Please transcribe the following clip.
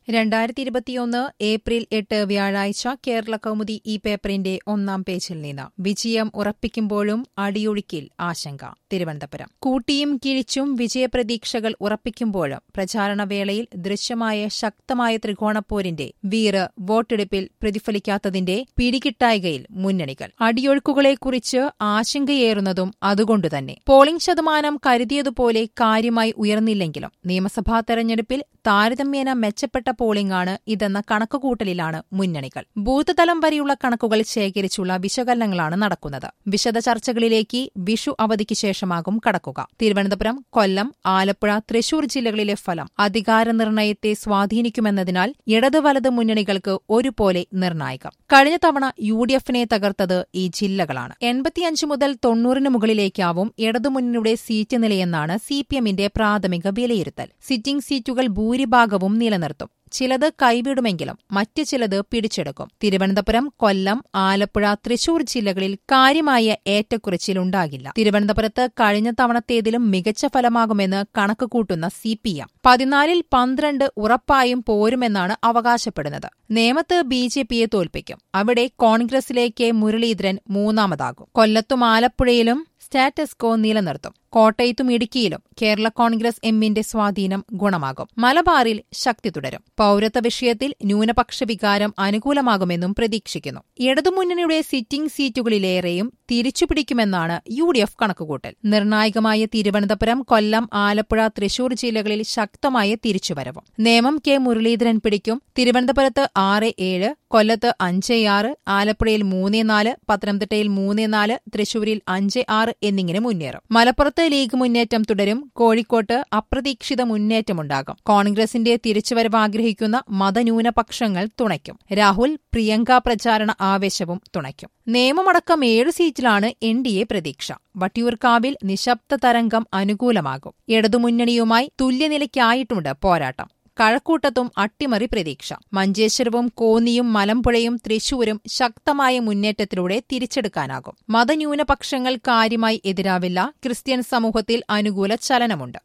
രണ്ടായിരത്തി ഇരുപത്തിയൊന്ന് ഏപ്രിൽ എട്ട് വ്യാഴാഴ്ച കേരള കൗമുദി ഈ പേപ്പറിന്റെ ഒന്നാം പേജിൽ നിന്ന് വിജയം ഉറപ്പിക്കുമ്പോഴും അടിയൊഴുക്കിൽ ആശങ്ക തിരുവനന്തപുരം കൂട്ടിയും കിഴിച്ചും വിജയപ്രതീക്ഷകൾ ഉറപ്പിക്കുമ്പോഴും പ്രചാരണവേളയിൽ ദൃശ്യമായ ശക്തമായ ത്രികോണപ്പോരിന്റെ വീറ് വോട്ടെടുപ്പിൽ പ്രതിഫലിക്കാത്തതിന്റെ പിടികിട്ടായ്കയിൽ മുന്നണികൾ അടിയൊഴുക്കുകളെക്കുറിച്ച് ആശങ്കയേറുന്നതും അതുകൊണ്ടുതന്നെ പോളിംഗ് ശതമാനം കരുതിയതുപോലെ കാര്യമായി ഉയർന്നില്ലെങ്കിലും നിയമസഭാ തെരഞ്ഞെടുപ്പിൽ താരതമ്യേന മെച്ചപ്പെട്ട പോളിംഗാണ് ഇതെന്ന കണക്കുകൂട്ടലിലാണ് മുന്നണികൾ ബൂത്ത് തലം വരെയുള്ള കണക്കുകൾ ശേഖരിച്ചുള്ള വിശകലനങ്ങളാണ് നടക്കുന്നത് വിശദ ചർച്ചകളിലേക്ക് വിഷു അവധിക്ക് ശേഷമാകും കടക്കുക തിരുവനന്തപുരം കൊല്ലം ആലപ്പുഴ തൃശൂർ ജില്ലകളിലെ ഫലം അധികാര നിർണയത്തെ സ്വാധീനിക്കുമെന്നതിനാൽ ഇടത് വലത് മുന്നണികൾക്ക് ഒരുപോലെ നിർണായകം കഴിഞ്ഞ തവണ യു ഡി എഫിനെ തകർത്തത് ഈ ജില്ലകളാണ് എൺപത്തിയഞ്ച് മുതൽ തൊണ്ണൂറിന് മുകളിലേക്കാവും ഇടതുമുന്നണിയുടെ സീറ്റ് നിലയെന്നാണ് സി പി എമ്മിന്റെ പ്രാഥമിക വിലയിരുത്തൽ സിറ്റിംഗ് സീറ്റുകൾ ഭൂരിഭാഗവും നിലനിർത്തും ചിലത് കൈവിടുമെങ്കിലും മറ്റ് ചിലത് പിടിച്ചെടുക്കും തിരുവനന്തപുരം കൊല്ലം ആലപ്പുഴ തൃശൂർ ജില്ലകളിൽ കാര്യമായ ഏറ്റക്കുറച്ചിലുണ്ടാകില്ല തിരുവനന്തപുരത്ത് കഴിഞ്ഞ തവണത്തേതിലും മികച്ച ഫലമാകുമെന്ന് കണക്കുകൂട്ടുന്ന സി പി എം പതിനാലിൽ പന്ത്രണ്ട് ഉറപ്പായും പോരുമെന്നാണ് അവകാശപ്പെടുന്നത് നേമത്ത് ബി ജെ പിയെ തോൽപ്പിക്കും അവിടെ കോൺഗ്രസിലേക്ക് മുരളീധരൻ മൂന്നാമതാകും കൊല്ലത്തും ആലപ്പുഴയിലും സ്റ്റാറ്റസ് കോ നിലനിർത്തും കോട്ടയത്തും ഇടുക്കിയിലും കേരള കോൺഗ്രസ് എമ്മിന്റെ സ്വാധീനം ഗുണമാകും മലബാറിൽ ശക്തി തുടരും പൌരത്വ വിഷയത്തിൽ ന്യൂനപക്ഷ വികാരം അനുകൂലമാകുമെന്നും പ്രതീക്ഷിക്കുന്നു ഇടതുമുന്നണിയുടെ സിറ്റിംഗ് സീറ്റുകളിലേറെയും തിരിച്ചുപിടിക്കുമെന്നാണ് യു ഡി എഫ് കണക്കുകൂട്ടൽ നിർണായകമായ തിരുവനന്തപുരം കൊല്ലം ആലപ്പുഴ തൃശൂർ ജില്ലകളിൽ ശക്തമായ തിരിച്ചുവരവും നേമം കെ മുരളീധരൻ പിടിക്കും തിരുവനന്തപുരത്ത് ആറ് ഏഴ് കൊല്ലത്ത് അഞ്ച് ആറ് ആലപ്പുഴയിൽ മൂന്ന് നാല് പത്തനംതിട്ടയിൽ മൂന്ന് നാല് തൃശൂരിൽ അഞ്ച് ആറ് എന്നിങ്ങനെ മുന്നേറും മലപ്പുറത്ത് ലീഗ് മുന്നേറ്റം തുടരും കോഴിക്കോട്ട് അപ്രതീക്ഷിത മുന്നേറ്റമുണ്ടാകും കോൺഗ്രസിന്റെ തിരിച്ചുവരവ് ആഗ്രഹിക്കുന്ന മതന്യൂനപക്ഷങ്ങൾ തുണയ്ക്കും രാഹുൽ പ്രിയങ്ക പ്രചാരണ ആവേശവും തുണയ്ക്കും നിയമമടക്കം ഏഴ് സീറ്റിലാണ് എൻ ഡി എ പ്രതീക്ഷ വട്ടിയൂർക്കാവിൽ നിശബ്ദ തരംഗം അനുകൂലമാകും ഇടതുമുന്നണിയുമായി തുല്യനിലയ്ക്കായിട്ടുണ്ട് പോരാട്ടം കഴക്കൂട്ടത്തും അട്ടിമറി പ്രതീക്ഷ മഞ്ചേശ്വരവും കോന്നിയും മലമ്പുഴയും തൃശൂരും ശക്തമായ മുന്നേറ്റത്തിലൂടെ തിരിച്ചെടുക്കാനാകും മതന്യൂനപക്ഷങ്ങൾ കാര്യമായി എതിരാവില്ല ക്രിസ്ത്യൻ സമൂഹത്തിൽ അനുകൂല ചലനമുണ്ട്